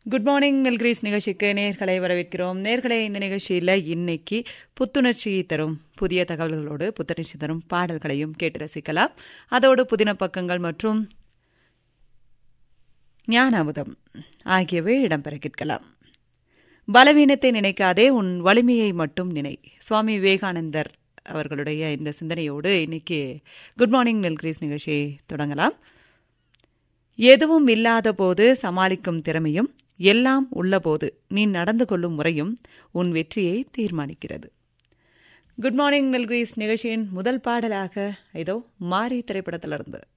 good morning நெல்கிரீஸ் நிகழ்ச்சிக்கு நேர்களை வரவேற்கிறோம் நேர்களை இந்த நிகழ்ச்சியில் இன்னைக்கு புத்துணர்ச்சி தரும் புதிய தகவல்களோடு புத்துணர்ச்சி தரும் பாடல்களையும் கேட்டு ரசிக்கலாம் அதோடு புதின பக்கங்கள் மற்றும் ஞான அமுதம் ஆகியவை இடம்பெற கேட்கலாம் பலவீனத்தை நினைக்காதே உன் வலிமையை மட்டும் நினை சுவாமி விவேகானந்தர் அவர்களுடைய இந்த சிந்தனையோடு இன்னைக்கு குட் மார்னிங் நெல்கிரீஸ் நிகழ்ச்சியை தொடங்கலாம் எதுவும் இல்லாத போது சமாளிக்கும் திறமையும் எல்லாம் உள்ளபோது நீ நடந்து கொள்ளும் முறையும் உன் வெற்றியை தீர்மானிக்கிறது குட் மார்னிங் நெல்கிரீஸ் நிகழ்ச்சியின் முதல் பாடலாக இதோ மாரி திரைப்படத்திலிருந்து